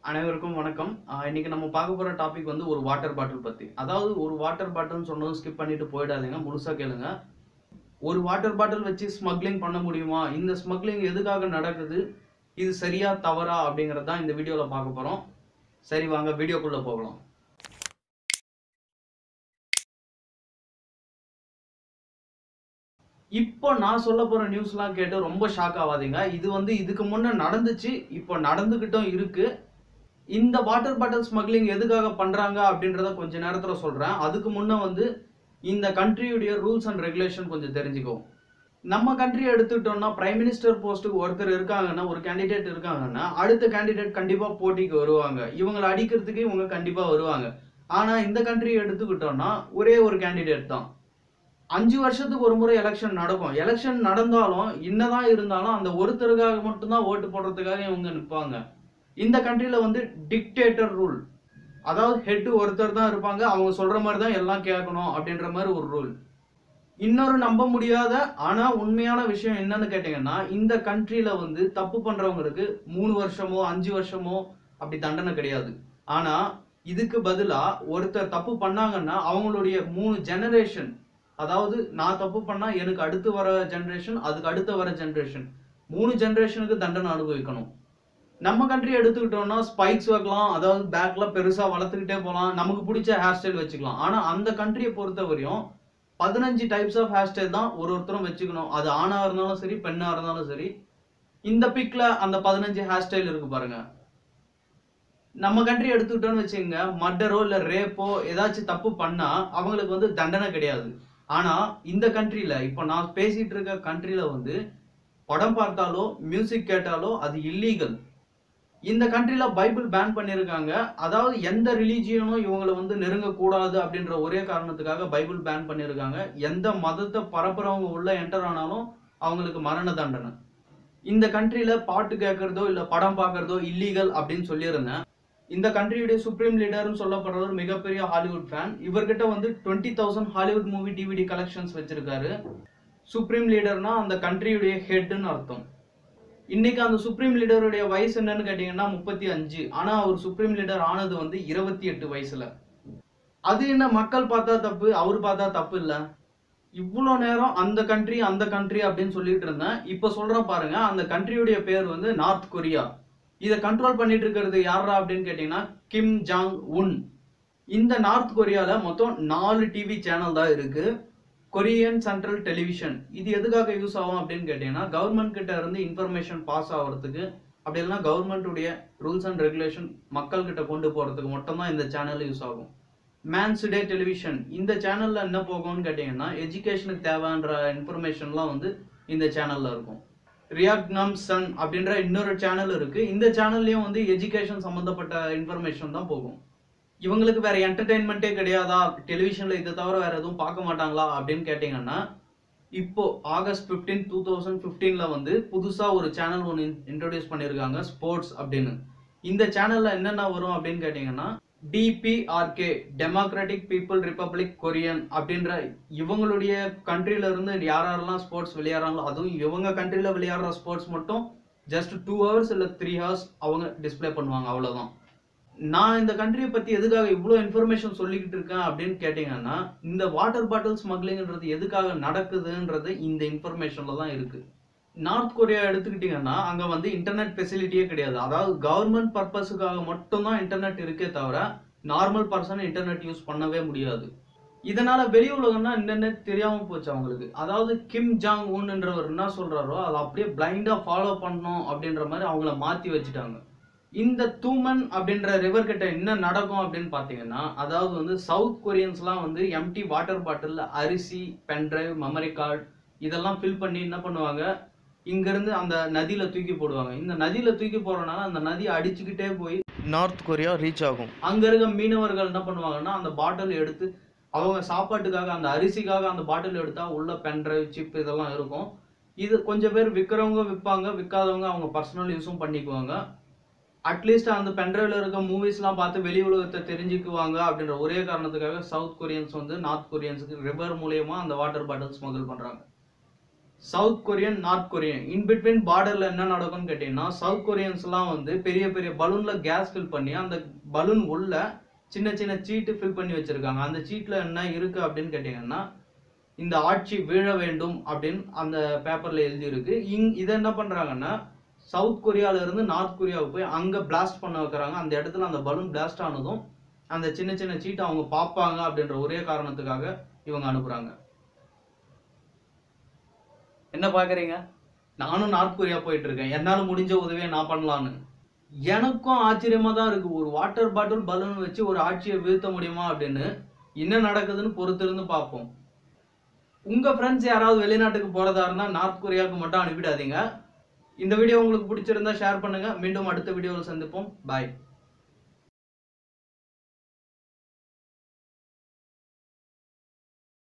அனைவருக்கும் வணக்கம் ஆஹ் இன்னைக்கு நம்ம பார்க்க போற டாபிக் வந்து ஒரு வாட்டர் பாட்டில் பத்தி அதாவது ஒரு வாட்டர் பாட்டில் சொன்னதும் ஸ்கிப் பண்ணிட்டு போயிடாதீங்க முழுசா கேளுங்க ஒரு வாட்டர் பாட்டில் வச்சு ஸ்மக்லிங் பண்ண முடியுமா இந்த ஸ்மக்லிங் எதுக்காக நடக்குது இது சரியா தவறா அப்படிங்கறது தான் இந்த வீடியோல பார்க்க போறோம் சரி வாங்க வீடியோக்குள்ள போகலாம் இப்போ நான் சொல்ல போற நியூஸ்லாம் கேட்டு ரொம்ப ஷாக் ஆகாதீங்க இது வந்து இதுக்கு முன்ன நடந்துச்சு இப்போ நடந்துகிட்டும் இருக்கு இந்த வாட்டர் பாட்டில் ஸ்மக்லிங் எதுக்காக பண்றாங்க அப்படின்றத கொஞ்ச நேரத்துல சொல்றேன் அதுக்கு முன்ன வந்து இந்த கண்ட்ரியுடைய ரூல்ஸ் அண்ட் ரெகுலேஷன் கொஞ்சம் தெரிஞ்சுக்கோ நம்ம கண்ட்ரி எடுத்துக்கிட்டோம்னா பிரைம் மினிஸ்டர் போஸ்ட்டுக்கு ஒருத்தர் இருக்காங்கன்னா ஒரு கேண்டிடேட் இருக்காங்கன்னா அடுத்த கேண்டிடேட் கண்டிப்பா போட்டிக்கு வருவாங்க இவங்களை அடிக்கிறதுக்கு இவங்க கண்டிப்பா வருவாங்க ஆனா இந்த கண்ட்ரி எடுத்துக்கிட்டோம்னா ஒரே ஒரு கேண்டிடேட் தான் அஞ்சு வருஷத்துக்கு ஒரு முறை எலெக்ஷன் நடக்கும் எலெக்ஷன் நடந்தாலும் என்னதான் இருந்தாலும் அந்த ஒருத்தருக்காக மட்டும்தான் ஓட்டு போடுறதுக்காக இவங்க நிற்பாங்க இந்த கண்ட்ரில வந்து டிக்டேட்டர் ரூல் அதாவது ஹெட் ஒருத்தர் தான் இருப்பாங்க அவங்க சொல்ற மாதிரி தான் எல்லாம் கேட்கணும் அப்படின்ற மாதிரி ஒரு ரூல் இன்னொரு நம்ப முடியாத ஆனா உண்மையான விஷயம் என்னன்னு கேட்டீங்கன்னா இந்த கண்ட்ரில வந்து தப்பு பண்றவங்களுக்கு மூணு வருஷமோ அஞ்சு வருஷமோ அப்படி தண்டனை கிடையாது ஆனா இதுக்கு பதிலா ஒருத்தர் தப்பு பண்ணாங்கன்னா அவங்களுடைய மூணு ஜெனரேஷன் அதாவது நான் தப்பு பண்ணா எனக்கு அடுத்து வர ஜெனரேஷன் அதுக்கு அடுத்து வர ஜெனரேஷன் மூணு ஜெனரேஷனுக்கு தண்டனை அனுபவிக்கணும் நம்ம கண்ட்ரி எடுத்துக்கிட்டோம்னா ஸ்பைக்ஸ் வைக்கலாம் அதாவது பேக்ல பெருசா வளர்த்துக்கிட்டே போகலாம் நமக்கு பிடிச்ச ஹேர் ஸ்டைல் வச்சுக்கலாம் ஆனா அந்த கண்ட்ரியை பொறுத்த வரையும் பதினஞ்சு டைப்ஸ் ஆஃப் ஹேர் ஸ்டைல் தான் ஒரு ஒருத்தரும் வச்சுக்கணும் அது ஆணா இருந்தாலும் சரி பெண்ணா இருந்தாலும் சரி இந்த பிக்ல அந்த பதினஞ்சு ஹேர் ஸ்டைல் இருக்கு பாருங்க நம்ம கண்ட்ரி எடுத்துக்கிட்டோம்னு வச்சுக்கோங்க மர்டரோ இல்ல ரேப்போ ஏதாச்சும் தப்பு பண்ணா அவங்களுக்கு வந்து தண்டனை கிடையாது ஆனா இந்த கண்ட்ரில இப்போ நான் பேசிட்டு இருக்க கண்ட்ரில வந்து படம் பார்த்தாலோ மியூசிக் கேட்டாலோ அது இல்லீகல் இந்த கண்ட்ரில பைபிள் பேன் பண்ணியிருக்காங்க அதாவது எந்த ரிலீஜியனும் இவங்களை வந்து நெருங்கக்கூடாது அப்படின்ற ஒரே காரணத்துக்காக பைபிள் பேன் பண்ணியிருக்காங்க எந்த மதத்தை பரப்புறவங்க உள்ள என்டர் ஆனாலும் அவங்களுக்கு மரண தண்டனை இந்த கண்ட்ரில பாட்டு கேட்கறதோ இல்ல படம் பார்க்கறதோ இல்லீகல் அப்படின்னு சொல்லியிருந்தேன் இந்த கண்ட்ரியுடைய சுப்ரீம் லீடர்னு சொல்லப்படுறவர் மிகப்பெரிய ஹாலிவுட் ஃபேன் இவர்கிட்ட வந்து twenty thousand Hollywood movie DVD collections வச்சிருக்காரு சுப்ரீம் லீடர்னா அந்த கண்ட்ரியுடைய ஹெட்னு அர்த்தம் இன்னைக்கு அந்த சுப்ரீம் லீடருடைய வயசு என்னன்னு கேட்டீங்கன்னா முப்பத்தி அஞ்சு ஆனா அவர் சுப்ரீம் லீடர் ஆனது வந்து இருபத்தி எட்டு வயசுல அது என்ன மக்கள் பார்த்தா தப்பு அவர் பார்த்தா தப்பு இல்ல இவ்வளோ நேரம் அந்த கண்ட்ரி அந்த கண்ட்ரி அப்படின்னு சொல்லிட்டு இருந்தேன் இப்போ சொல்றேன் பாருங்க அந்த கண்ட்ரியுடைய பேர் வந்து நார்த் கொரியா இதை கண்ட்ரோல் பண்ணிட்டு இருக்கிறது யாரா அப்படின்னு கேட்டீங்கன்னா கிம் ஜாங் உன் இந்த நார்த் கொரியால மொத்தம் நாலு டிவி சேனல் தான் இருக்கு கொரியன் சென்ட்ரல் டெலிவிஷன் இது எதுக்காக யூஸ் ஆகும் அப்படின்னு கேட்டீங்கன்னா கவர்மெண்ட் கிட்ட இருந்து இன்ஃபர்மேஷன் பாஸ் ஆகிறதுக்கு அப்படி இல்லைன்னா கவர்மெண்ட்டுடைய ரூல்ஸ் அண்ட் ரெகுலேஷன் மக்கள் கிட்ட கொண்டு போறதுக்கு மட்டும் தான் இந்த சேனல் யூஸ் ஆகும் மேன்ஸ் டே டெலிவிஷன் இந்த சேனல்ல என்ன போகும்னு கேட்டீங்கன்னா எஜுகேஷனுக்கு தேவைன்ற இன்ஃபர்மேஷன்லாம் வந்து இந்த சேனல்ல இருக்கும் ரியாக்னம் சன் அப்படின்ற இன்னொரு சேனல் இருக்கு இந்த சேனல்லையும் வந்து எஜுகேஷன் சம்பந்தப்பட்ட இன்ஃபர்மேஷன் தான் போகும் இவங்களுக்கு வேற என்டர்டைன்மெண்ட்டே கிடையாதா டெலிவிஷன்ல இதை தவிர வேற எதுவும் பார்க்க மாட்டாங்களா அப்படின்னு கேட்டீங்கன்னா இப்போ ஆகஸ்ட் பிப்டீன் டூ தௌசண்ட் ஃபிஃப்டீன்ல வந்து புதுசா ஒரு சேனல் ஒன்று இன்ட்ரோடியூஸ் பண்ணியிருக்காங்க ஸ்போர்ட்ஸ் அப்படின்னு இந்த சேனல்ல என்னென்ன வரும் அப்படின்னு கேட்டீங்கன்னா DPRK democratic people republic Korean அப்படின்ற இவங்களுடைய கண்ட்ரில இருந்து யார் யாரெல்லாம் ஸ்போர்ட்ஸ் விளையாடுறாங்களோ அதுவும் இவங்க கண்ட்ரில விளையாடுற ஸ்போர்ட்ஸ் மட்டும் ஜஸ்ட் டூ ஹவர்ஸ் இல்லை த்ரீ ஹவர்ஸ் அவங்க டிஸ்ப்ளே பண்ணுவாங்க அவ்வளவுதான் நான் இந்த கண்ட்ரியை பத்தி எதுக்காக இவ்வளோ இன்ஃபர்மேஷன் சொல்லிக்கிட்டு இருக்கேன் அப்படின்னு கேட்டீங்கன்னா இந்த வாட்டர் பாட்டில் ஸ்மக்லிங்ன்றது எதுக்காக நடக்குதுன்றது இந்த இன்ஃபர்மேஷன்ல தான் இருக்கு நார்த் கொரியா எடுத்துக்கிட்டீங்கன்னா அங்க வந்து இன்டர்நெட் ஃபெசிலிட்டியே கிடையாது அதாவது கவர்மெண்ட் பர்பஸுக்காக மட்டும்தான் இன்டர்நெட் இருக்கே தவிர நார்மல் பர்சன் இன்டர்நெட் யூஸ் பண்ணவே முடியாது இதனால வெளி உலகம்னா என்னென்ன தெரியாம போச்சு அவங்களுக்கு அதாவது கிம் ஜாங் உன்ன்றவர் என்ன சொல்றாரோ அதை அப்படியே பிளைண்டா ஃபாலோ பண்ணணும் அப்படின்ற மாதிரி அவங்கள மாத்தி வச்சுட்டாங்க இந்த தூமன் அப்படின்ற ரிவர் கிட்ட என்ன நடக்கும் அப்படின்னு பார்த்தீங்கன்னா அதாவது வந்து சவுத் கொரியன்ஸ்லாம் வந்து எம்டி வாட்டர் பாட்டிலில் அரிசி பென்ட்ரைவ் மெமரி கார்டு இதெல்லாம் ஃபில் பண்ணி என்ன பண்ணுவாங்க இங்கேருந்து அந்த நதியில் தூக்கி போடுவாங்க இந்த நதியில் தூக்கி போடுறதுனால அந்த நதி அடிச்சுக்கிட்டே போய் நார்த் கொரியா ரீச் ஆகும் அங்கே இருக்க மீனவர்கள் என்ன பண்ணுவாங்கன்னா அந்த பாட்டில் எடுத்து அவங்க சாப்பாட்டுக்காக அந்த அரிசிக்காக அந்த பாட்டில் எடுத்தா உள்ள பென்ட்ரைவ் சிப் இதெல்லாம் இருக்கும் இது கொஞ்சம் பேர் விற்கிறவங்க விற்பாங்க விற்காதவங்க அவங்க பர்சனல் யூஸும் பண்ணிக்குவாங்க அட்லீஸ்ட் அந்த பென்ட்ரைவ்ல இருக்க மூவிஸ்லாம் பார்த்து வெளி உலகத்தை தெரிஞ்சுக்குவாங்க அப்படின்ற ஒரே காரணத்துக்காக சவுத் கொரியன்ஸ் வந்து நார்த் கொரியன்ஸுக்கு ரிவர் மூலியமா அந்த வாட்டர் பாட்டில் ஸ்மகிள் பண்றாங்க south Korean north Korean in between பார்டர்ல என்ன நடக்கும்னு கேட்டீங்கன்னா சவுத் கொரியன்ஸ்லாம் வந்து பெரிய பெரிய பலூன்ல கேஸ் ஃபில் பண்ணி அந்த பலூன் உள்ள சின்ன சின்ன சீட்டு ஃபில் பண்ணி வச்சிருக்காங்க அந்த சீட்ல என்ன இருக்கு அப்படின்னு கேட்டீங்கன்னா இந்த ஆட்சி வீழ வேண்டும் அப்படின்னு அந்த பேப்பர்ல எழுதி இருக்கு இங் இதை என்ன பண்றாங்கன்னா சவுத் கொரியால இருந்து நார்த் கொரியாவுக்கு போய் அங்க பிளாஸ்ட் பண்ண வைக்கிறாங்க அந்த இடத்துல அந்த பலூன் பிளாஸ்ட் ஆனதும் அந்த சின்ன சின்ன சீட்டை அவங்க பார்ப்பாங்க அப்படின்ற ஒரே காரணத்துக்காக இவங்க அனுப்புறாங்க என்ன பாக்குறீங்க நானும் நார்த் கொரியா போயிட்டு இருக்கேன் என்னால முடிஞ்ச உதவியை நான் பண்ணலான்னு எனக்கும் ஆச்சரியமா தான் இருக்கு ஒரு வாட்டர் பாட்டில் பலூன் வச்சு ஒரு ஆட்சியை வீழ்த்த முடியுமா அப்படின்னு என்ன நடக்குதுன்னு பொறுத்திருந்து பார்ப்போம் உங்க ஃப்ரெண்ட்ஸ் யாராவது வெளிநாட்டுக்கு போறதா இருந்தா நார்த் கொரியாவுக்கு மட்டும் அனுப்பிடாதீங்க இந்த வீடியோ உங்களுக்கு பிடிச்சிருந்தா ஷேர் பண்ணுங்க மீண்டும் அடுத்த வீடியோவில் சந்திப்போம் பாய்